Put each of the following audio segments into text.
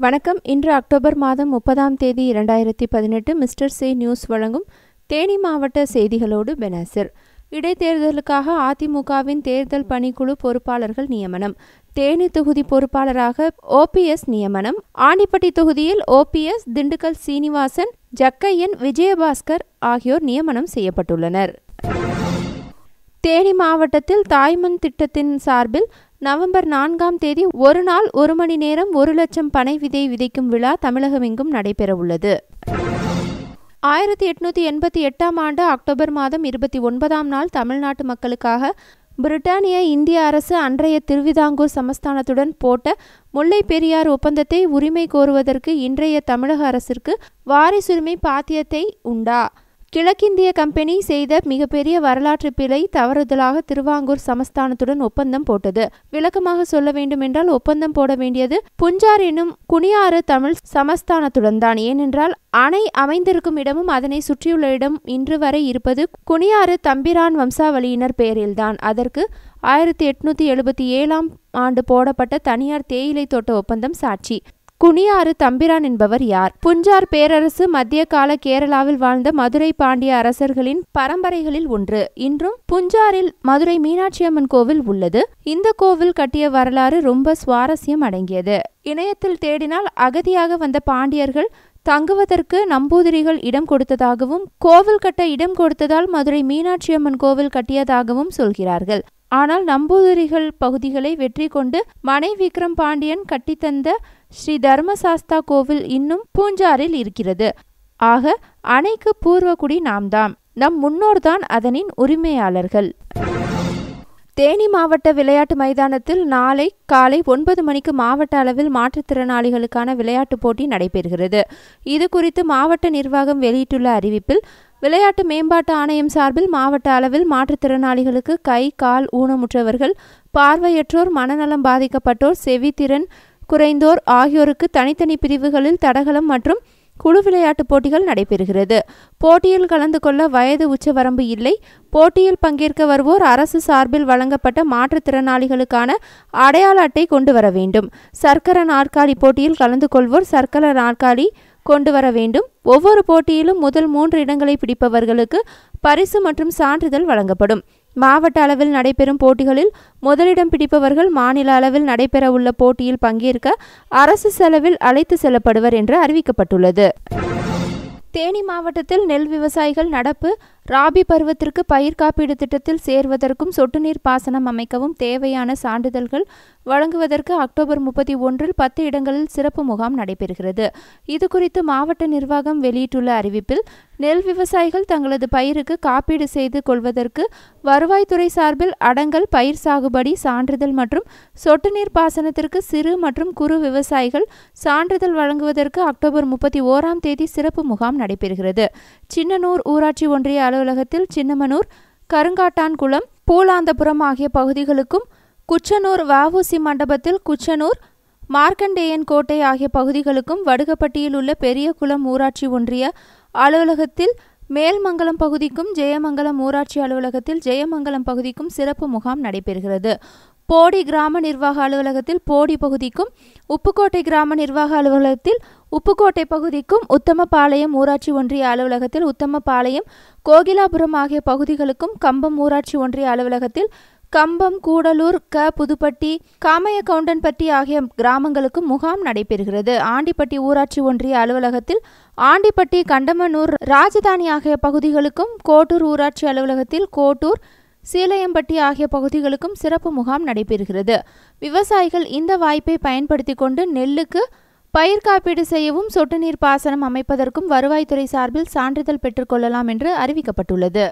வணக்கம் இன்று அக்டோபர் மாதம் முப்பதாம் தேதி இரண்டாயிரத்தி பதினெட்டு மிஸ்டர் சே நியூஸ் வழங்கும் தேனி மாவட்ட செய்திகளோடு பெனாசிர் இடைத்தேர்தலுக்காக அதிமுகவின் தேர்தல் பணிக்குழு பொறுப்பாளர்கள் நியமனம் தேனி தொகுதி பொறுப்பாளராக ஓபிஎஸ் நியமனம் ஆண்டிப்பட்டி தொகுதியில் ஓபிஎஸ் திண்டுக்கல் சீனிவாசன் ஜக்கையன் விஜயபாஸ்கர் ஆகியோர் நியமனம் செய்யப்பட்டுள்ளனர் தேனி மாவட்டத்தில் தாய்மண் திட்டத்தின் சார்பில் நவம்பர் நான்காம் தேதி ஒரு நாள் ஒரு மணி நேரம் ஒரு லட்சம் பனை விதை விதைக்கும் விழா தமிழகமெங்கும் நடைபெறவுள்ளது ஆயிரத்தி எட்நூத்தி எண்பத்தி எட்டாம் ஆண்டு அக்டோபர் மாதம் இருபத்தி ஒன்பதாம் நாள் தமிழ்நாட்டு மக்களுக்காக பிரிட்டானிய இந்திய அரசு அன்றைய திருவிதாங்கூர் சமஸ்தானத்துடன் போட்ட முல்லை பெரியார் ஒப்பந்தத்தை உரிமை கோருவதற்கு இன்றைய தமிழக அரசிற்கு வாரிசுரிமை பாத்தியத்தை உண்டா கிழக்கிந்திய கம்பெனி செய்த மிகப்பெரிய வரலாற்று பிழை தவறுதலாக திருவாங்கூர் சமஸ்தானத்துடன் ஒப்பந்தம் போட்டது விளக்கமாக சொல்ல வேண்டுமென்றால் ஒப்பந்தம் போட வேண்டியது புஞ்சார் எனும் குனியாறு தமிழ் சமஸ்தானத்துடன் தான் ஏனென்றால் அணை அமைந்திருக்கும் இடமும் அதனை சுற்றியுள்ள இடம் இன்று வரை இருப்பது குனியாறு தம்பிரான் வம்சாவளியினர் பெயரில்தான் அதற்கு ஆயிரத்தி எட்நூத்தி எழுபத்தி ஏழாம் ஆண்டு போடப்பட்ட தனியார் தேயிலை தோட்ட ஒப்பந்தம் சாட்சி குனியாறு தம்பிரான் என்பவர் யார் புஞ்சார் பேரரசு மத்திய கால கேரளாவில் வாழ்ந்த மதுரை பாண்டிய அரசர்களின் பரம்பரைகளில் ஒன்று இன்றும் புஞ்சாரில் மதுரை மீனாட்சி அம்மன் கோவில் உள்ளது இந்த கோவில் கட்டிய வரலாறு ரொம்ப சுவாரஸ்யம் அடங்கியது இணையத்தில் தேடினால் அகதியாக வந்த பாண்டியர்கள் தங்குவதற்கு நம்பூதிரிகள் இடம் கொடுத்ததாகவும் கோவில் கட்ட இடம் கொடுத்ததால் மதுரை மீனாட்சி அம்மன் கோவில் கட்டியதாகவும் சொல்கிறார்கள் ஆனால் நம்பூதிரிகள் பகுதிகளை வெற்றி கொண்டு மனை விக்ரம் பாண்டியன் கட்டித்தந்த ஸ்ரீ தர்மசாஸ்தா கோவில் இன்னும் பூஞ்சாரில் இருக்கிறது ஆக அணைக்கு பூர்வகுடி நாம்தாம் நம் முன்னோர்தான் அதனின் உரிமையாளர்கள் தேனி மாவட்ட விளையாட்டு மைதானத்தில் நாளை காலை ஒன்பது மணிக்கு மாவட்ட அளவில் மாற்றுத்திறனாளிகளுக்கான விளையாட்டுப் போட்டி நடைபெறுகிறது இது குறித்து மாவட்ட நிர்வாகம் வெளியிட்டுள்ள அறிவிப்பில் விளையாட்டு மேம்பாட்டு ஆணையம் சார்பில் மாவட்ட அளவில் மாற்றுத்திறனாளிகளுக்கு கை கால் ஊனமுற்றவர்கள் பார்வையற்றோர் மனநலம் பாதிக்கப்பட்டோர் செவித்திறன் குறைந்தோர் ஆகியோருக்கு தனித்தனி பிரிவுகளில் தடகளம் மற்றும் குழு விளையாட்டுப் போட்டிகள் நடைபெறுகிறது போட்டியில் கலந்து கொள்ள வயது உச்சவரம்பு இல்லை போட்டியில் பங்கேற்க வருவோர் அரசு சார்பில் வழங்கப்பட்ட மாற்றுத்திறனாளிகளுக்கான அடையாள அட்டை கொண்டு வர வேண்டும் சர்க்கர நாற்காலி போட்டியில் கலந்து கொள்வோர் சர்க்கர நாற்காலி கொண்டு வர வேண்டும் ஒவ்வொரு போட்டியிலும் முதல் மூன்று இடங்களை பிடிப்பவர்களுக்கு பரிசு மற்றும் சான்றிதழ் வழங்கப்படும் மாவட்ட அளவில் நடைபெறும் போட்டிகளில் முதலிடம் பிடிப்பவர்கள் மாநில அளவில் நடைபெறவுள்ள போட்டியில் பங்கேற்க அரசு செலவில் அழைத்து செல்லப்படுவர் என்று அறிவிக்கப்பட்டுள்ளது தேனி மாவட்டத்தில் நெல் விவசாயிகள் நடப்பு ராபி பருவத்திற்கு பயிர் காப்பீடு திட்டத்தில் சேர்வதற்கும் சொட்டு நீர் பாசனம் அமைக்கவும் தேவையான சான்றிதழ்கள் வழங்குவதற்கு அக்டோபர் முப்பத்தி ஒன்றில் பத்து இடங்களில் சிறப்பு முகாம் நடைபெறுகிறது இது குறித்து மாவட்ட நிர்வாகம் வெளியிட்டுள்ள அறிவிப்பில் நெல் விவசாயிகள் தங்களது பயிருக்கு காப்பீடு செய்து கொள்வதற்கு வருவாய்த்துறை சார்பில் அடங்கல் பயிர் சாகுபடி சான்றிதழ் மற்றும் சொட்டு நீர் பாசனத்திற்கு சிறு மற்றும் குறு விவசாயிகள் சான்றிதழ் வழங்குவதற்கு அக்டோபர் முப்பத்தி ஓராம் தேதி சிறப்பு முகாம் நடைபெறுகிறது சின்னனூர் ஊராட்சி ஒன்றிய அலுவலகத்தில் சின்னமனூர் கருங்காட்டான்குளம் பூலாந்தபுரம் ஆகிய பகுதிகளுக்கும் குச்சனூர் வஉசி மண்டபத்தில் குச்சனூர் மார்க்கண்டேயன் கோட்டை ஆகிய பகுதிகளுக்கும் வடுகப்பட்டியில் உள்ள பெரியகுளம் ஊராட்சி ஒன்றிய அலுவலகத்தில் மேல்மங்கலம் பகுதிக்கும் ஜெயமங்கலம் ஊராட்சி அலுவலகத்தில் ஜெயமங்கலம் பகுதிக்கும் சிறப்பு முகாம் நடைபெறுகிறது போடி கிராம நிர்வாக அலுவலகத்தில் போடி பகுதிக்கும் உப்புக்கோட்டை கிராம நிர்வாக அலுவலகத்தில் உப்புக்கோட்டை பகுதிக்கும் உத்தமபாளையம் ஊராட்சி ஒன்றிய அலுவலகத்தில் உத்தமபாளையம் கோகிலாபுரம் ஆகிய பகுதிகளுக்கும் கம்பம் ஊராட்சி ஒன்றிய அலுவலகத்தில் கம்பம் கூடலூர் க புதுப்பட்டி காமையகவுண்டன்பட்டி ஆகிய கிராமங்களுக்கும் முகாம் நடைபெறுகிறது ஆண்டிப்பட்டி ஊராட்சி ஒன்றிய அலுவலகத்தில் ஆண்டிப்பட்டி கண்டமனூர் ராஜதானி ஆகிய பகுதிகளுக்கும் கோட்டூர் ஊராட்சி அலுவலகத்தில் கோட்டூர் சீலையம்பட்டி ஆகிய பகுதிகளுக்கும் சிறப்பு முகாம் நடைபெறுகிறது விவசாயிகள் இந்த வாய்ப்பை பயன்படுத்தி கொண்டு நெல்லுக்கு பயிர் காப்பீடு செய்யவும் சொட்டு நீர் பாசனம் அமைப்பதற்கும் வருவாய்த்துறை சார்பில் சான்றிதழ் பெற்றுக்கொள்ளலாம் என்று அறிவிக்கப்பட்டுள்ளது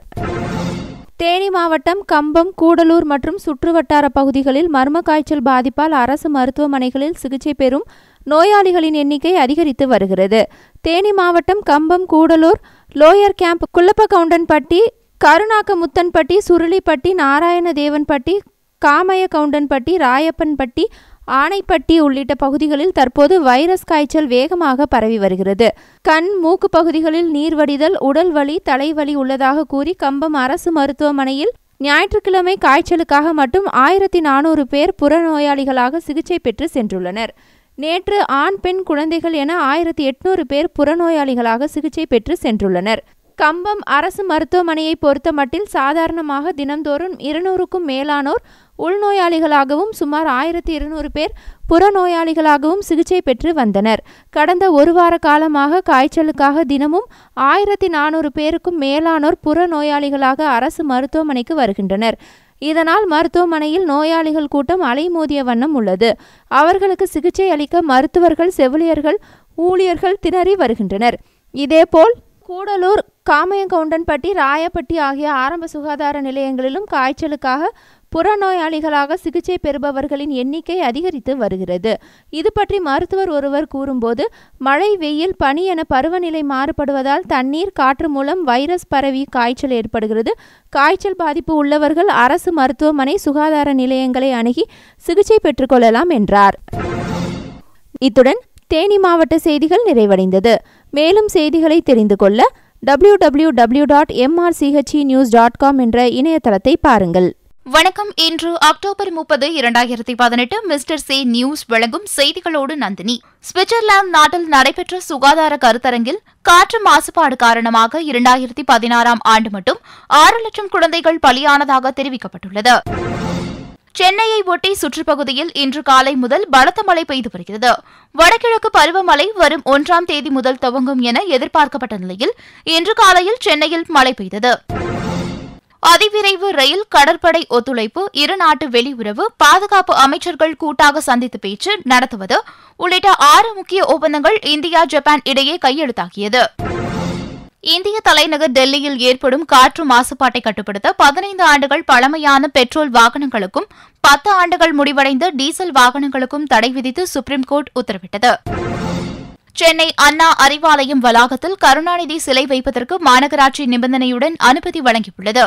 தேனி மாவட்டம் கம்பம் கூடலூர் மற்றும் சுற்றுவட்டார பகுதிகளில் மர்ம காய்ச்சல் பாதிப்பால் அரசு மருத்துவமனைகளில் சிகிச்சை பெறும் நோயாளிகளின் எண்ணிக்கை அதிகரித்து வருகிறது தேனி மாவட்டம் Cumbum Gudalur lower camp Kullappagoundanpatti Karunakkamuthanpatti Surulipatti Narayanathevanpatti Kamayagoundanpatti Rayappanpatti Anaipatti உள்ளிட்ட பகுதிகளில் தற்போது வைரஸ் காய்ச்சல் வேகமாக பரவி வருகிறது கண் மூக்கு பகுதிகளில் நீர் வடிதல் உடல் வலி தலைவலி உள்ளதாக கூறி கம்பம் அரசு மருத்துவமனையில் ஞாயிற்றுக்கிழமை காய்ச்சலுக்காக மட்டும் ஆயிரத்தி நானூறு பேர் புறநோயாளிகளாக சிகிச்சை பெற்று சென்றுள்ளனர் நேற்று ஆண் பெண் குழந்தைகள் என ஆயிரத்தி எட்நூறு பேர் புறநோயாளிகளாக சிகிச்சை பெற்று சென்றுள்ளனர் கம்பம் அரசு மருத்துவமனையை பொறுத்தமட்டில் சாதாரணமாக தினந்தோறும் இருநூறுக்கும் மேலானோர் உள்நோயாளிகளாகவும் சுமார் ஆயிரத்தி இருநூறு பேர் புறநோயாளிகளாகவும் சிகிச்சை பெற்று வந்தனர் கடந்த ஒரு வார காலமாக காய்ச்சலுக்காக தினமும் ஆயிரத்தி நானூறு பேருக்கும் மேலானோர் புறநோயாளிகளாக அரசு மருத்துவமனைக்கு வருகின்றனர் இதனால் மருத்துவமனையில் நோயாளிகள் கூட்டம் அலைமோதிய வண்ணம் உள்ளது அவர்களுக்கு சிகிச்சை அளிக்க மருத்துவர்கள் செவிலியர்கள் ஊழியர்கள் திணறி வருகின்றனர் இதேபோல் கூடலூர் காமையங்கவுண்டன்பட்டி ராயப்பட்டி ஆகிய ஆரம்ப சுகாதார நிலையங்களிலும் காய்ச்சலுக்காக புறநோயாளிகளாக சிகிச்சை பெறுபவர்களின் எண்ணிக்கை அதிகரித்து வருகிறது இது பற்றி மருத்துவர் ஒருவர் கூறும்போது மழை வெயில் பனி என பருவநிலை மாறுபடுவதால் தண்ணீர் காற்று மூலம் வைரஸ் பரவி காய்ச்சல் ஏற்படுகிறது காய்ச்சல் பாதிப்பு உள்ளவர்கள் அரசு மருத்துவமனை சுகாதார நிலையங்களை அணுகி சிகிச்சை பெற்றுக்கொள்ளலாம் என்றார் இத்துடன் தேனி மாவட்ட செய்திகள் நிறைவடைந்தது மேலும் செய்திகளை தெரிந்து கொள்ள W W W dot MRCHE news dot com என்ற இணையதளத்தை பாருங்கள் வணக்கம் இன்று அக்டோபர் முப்பது இரண்டாயிரத்தி பதினெட்டு மிஸ்டர் சி நியூஸ் வழங்கும் செய்திகளோடு நந்தினி சுவிட்சர்லாந்து நாட்டில் நடைபெற்ற சுகாதார கருத்தரங்கில் காற்று மாசுபாடு காரணமாக இரண்டாயிரத்தி பதினாறாம் ஆண்டு மட்டும் ஆறு லட்சம் குழந்தைகள் பலியானதாக தெரிவிக்கப்பட்டுள்ளது சென்னையை ஒட்டி சுற்றுப்பகுதியில் இன்று காலை முதல் பலத்த மழை பெய்து வருகிறது வடகிழக்கு பருவமழை வரும் ஒன்றாம் தேதி முதல் துவங்கும் என எதிர்பார்க்கப்பட்ட நிலையில் இன்று காலையில் சென்னையில் மழை பெய்தது அதிவிரைவு ரயில் கடற்படை ஒத்துழைப்பு இரு நாட்டு வெளியுறவு பாதுகாப்பு அமைச்சர்கள் கூட்டாக சந்தித்து பேச்சு நடத்துவது உள்ளிட்ட ஆறு முக்கிய ஒப்பந்தங்கள் இந்தியா ஜப்பான் இடையே கையெழுத்தாகியது இந்திய தலைநகர் டெல்லியில் ஏற்படும் காற்று மாசுபாட்டை கட்டுப்படுத்த பதினைந்து ஆண்டுகள் பழமையான பெட்ரோல் வாகனங்களுக்கும் பத்து ஆண்டுகள் முடிவடைந்த டீசல் வாகனங்களுக்கும் தடை விதித்து சுப்ரீம் கோர்ட் உத்தரவிட்டது சென்னை அண்ணா அறிவாலயம் வளாகத்தில் கருணாநிதி சிலை வைப்பதற்கு மாநகராட்சி நிபந்தனையுடன் அனுமதி வழங்கியுள்ளது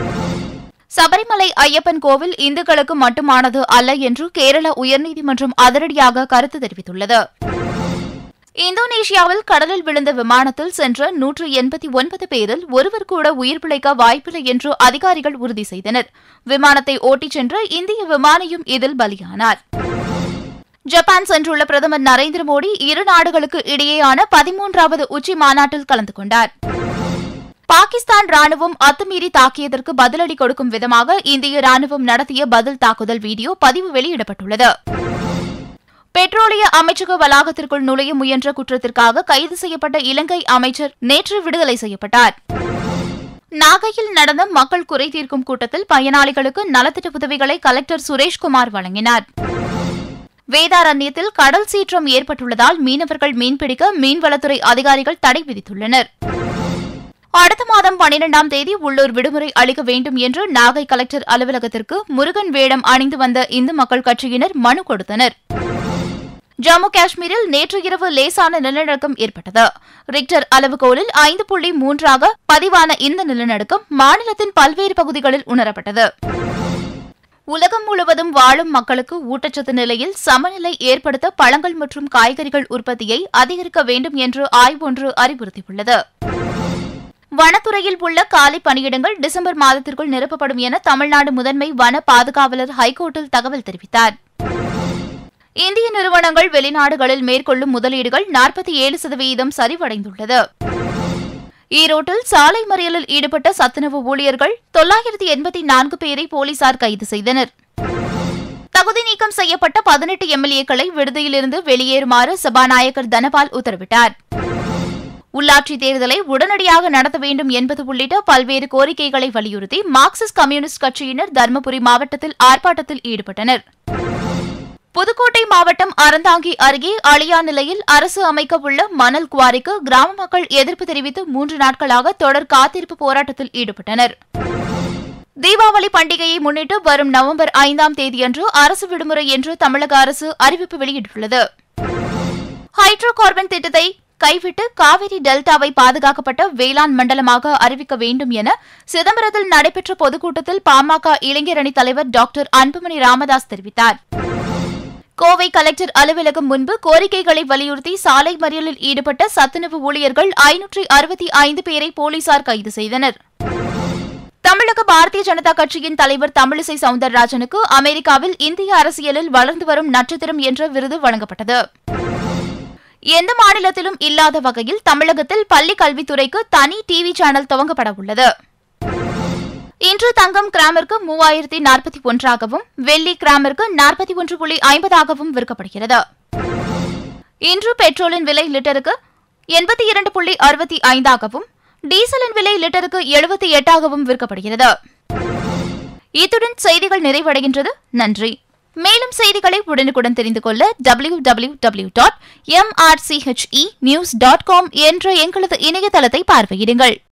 சபரிமலை ஐயப்பன் கோவில் இந்துக்களுக்கு மட்டுமானது அல்ல என்று கேரள உயர்நீதிமன்றம் அதிரடியாக கருத்து தெரிவித்துள்ளது இந்தோனேஷியாவில் கடலில் விழுந்த விமானத்தில் சென்ற நூற்று எண்பத்தி ஒன்பது பேரில் ஒருவர் கூட உயிர் பிழைக்க வாய்ப்பில்லை என்று அதிகாரிகள் உறுதி செய்தனர் விமானத்தை ஓட்டிச் சென்ற இந்திய விமானியும் இதில் பலியானார் ஜப்பான் சென்றுள்ள பிரதமர் நரேந்திர மோடி இரு நாடுகளுக்கு இடையேயான பதிமூன்றாவது உச்சி மாநாட்டில் கலந்து கொண்டார் பாகிஸ்தான் ராணுவம் அத்துமீறி தாக்கியதற்கு பதிலடி கொடுக்கும் விதமாக இந்திய ராணுவம் நடத்திய பதில் தாக்குதல் வீடியோ பதிவு வெளியிடப்பட்டுள்ளது பெட்ரோலிய அமைச்சக வளாகத்திற்குள் நுழைய முயன்ற குற்றத்திற்காக கைது செய்யப்பட்ட இலங்கை அமைச்சர் நேற்று விடுதலை செய்யப்பட்டார் நாகையில் நடந்த மக்கள் குறை தீர்க்கும் கூட்டத்தில் பயனாளிகளுக்கு நலத்திட்ட உதவிகளை கலெக்டர் சுரேஷ்குமார் வழங்கினார் வேதாரண்யத்தில் கடல் சீற்றம் ஏற்பட்டுள்ளதால் மீனவர்கள் மீன்பிடிக்க மீன்வளத்துறை அதிகாரிகள் தடை விதித்துள்ளனர் அடுத்த மாதம் பனிரெண்டாம் தேதி உள்ளூர் விடுமுறை அளிக்க வேண்டும் என்று நாகை கலெக்டர் அலுவலகத்திற்கு முருகன் வேடம் அணிந்து வந்த இந்து மக்கள் கட்சியினர் மனு கொடுத்தனர் ஜம்மு காஷ்மீரில் நேற்று இரவு லேசான நிலநடுக்கம் ஏற்பட்டது ரிக்டர் அளவுகோலில் ஐந்து புள்ளி மூன்றாக பதிவான இந்த நிலநடுக்கம் மாநிலத்தின் பல்வேறு பகுதிகளில் உணரப்பட்டது உலகம் முழுவதும் வாழும் மக்களுக்கு ஊட்டச்சத்து நிலையில் சமநிலை ஏற்படுத்த பழங்கள் மற்றும் காய்கறிகள் உற்பத்தியை அதிகரிக்க வேண்டும் என்று ஆய்வொன்று அறிவுறுத்தியுள்ளது வனத்துறையில் உள்ள காலி பணியிடங்கள் டிசம்பர் மாதத்திற்குள் நிரப்பப்படும் என தமிழ்நாடு முதன்மை வன பாதுகாவலர் ஹைகோர்ட்டில் தகவல் தெரிவித்தார் இந்திய நிறுவனங்கள் வெளிநாடுகளில் மேற்கொள்ளும் முதலீடுகள் நாற்பத்தி ஏழு சதவீதம் சரிவடைந்துள்ளது ஈரோட்டில் சாலை மறியலில் ஈடுபட்ட சத்துணவு ஊழியர்கள் தொள்ளாயிரத்தி எண்பத்தி நான்கு பேரை போலீசார் கைது செய்தனர் தகுதி நீக்கம் செய்யப்பட்ட பதினெட்டு எம்எல்ஏக்களை விடுதியிலிருந்து வெளியேறுமாறு சபாநாயகர் தனபால் உத்தரவிட்டார் உள்ளாட்சி தேர்தலை உடனடியாக நடத்த வேண்டும் என்பது உள்ளிட்ட பல்வேறு கோரிக்கைகளை வலியுறுத்தி மார்க்சிஸ்ட் கம்யூனிஸ்ட் கட்சியினர் தருமபுரி மாவட்டத்தில் ஆர்ப்பாட்டத்தில் ஈடுபட்டனர் புதுக்கோட்டை மாவட்டம் அறந்தாங்கி அருகே அழியா நிலையில் அரசு அமைக்க உள்ள மணல் குவாரிக்கு கிராம மக்கள் எதிர்ப்பு தெரிவித்து மூன்று நாட்களாக தொடர் காத்திருப்பு போராட்டத்தில் ஈடுபட்டனர் தீபாவளி பண்டிகையை முன்னிட்டு வரும் நவம்பர் ஐந்தாம் தேதியன்று அரசு விடுமுறை என்று தமிழக அரசு அறிவிப்பு வெளியிட்டுள்ளது ஹைட்ரோ கார்பன் திட்டத்தை கைவிட்டு காவிரி டெல்டாவை பாதுகாக்கப்பட்ட வேளாண் மண்டலமாக அறிவிக்க வேண்டும் என சிதம்பரத்தில் நடைபெற்ற பொதுக்கூட்டத்தில் பாமக இளைஞரணி தலைவர் டாக்டர் அன்புமணி ராமதாஸ் தெரிவித்தார் கோவை கலெக்டர் அலுவலகம் முன்பு கோரிக்கைகளை வலியுறுத்தி சாலை மறியலில் ஈடுபட்ட சத்துணவு ஊழியர்கள் ஐநூற்றி அறுபத்தி ஐந்து பேரை போலீசார் கைது செய்தனர் தமிழக பாரதிய ஜனதா கட்சியின் தலைவர் தமிழிசை சவுந்தரராஜனுக்கு அமெரிக்காவில் இந்திய அரசியலில் வளர்ந்து வரும் நட்சத்திரம் என்ற விருது வழங்கப்பட்டது எந்த மாநிலத்திலும் இல்லாத வகையில் தமிழகத்தில் பள்ளி கல்வித்துறைக்கு தனி டிவி சேனல் துவங்கப்பட உள்ளது இன்று தங்கம் கிராமிற்கு மூவாயிரத்தி நாற்பத்தி ஒன்றாகவும் வெள்ளி கிராமிற்கு நாற்பத்தி ஒன்று புள்ளி ஐம்பதாகவும் விற்கப்படுகிறது இன்று பெட்ரோலின் விலை லிட்டருக்கு எண்பத்தி இரண்டு புள்ளி அறுபத்தி ஐந்தாகவும் டீசலின் விலை லிட்டருக்கு எழுபத்தி எட்டாகவும் விற்கப்படுகிறது இத்துடன் செய்திகள் நிறைவடைகின்றது நன்றி மேலும் செய்திகளை உடனுக்குடன் தெரிந்து கொள்ள W W W dot MRCHE news dot com என்ற எங்களது இணையதளத்தை பார்வையிடுங்கள்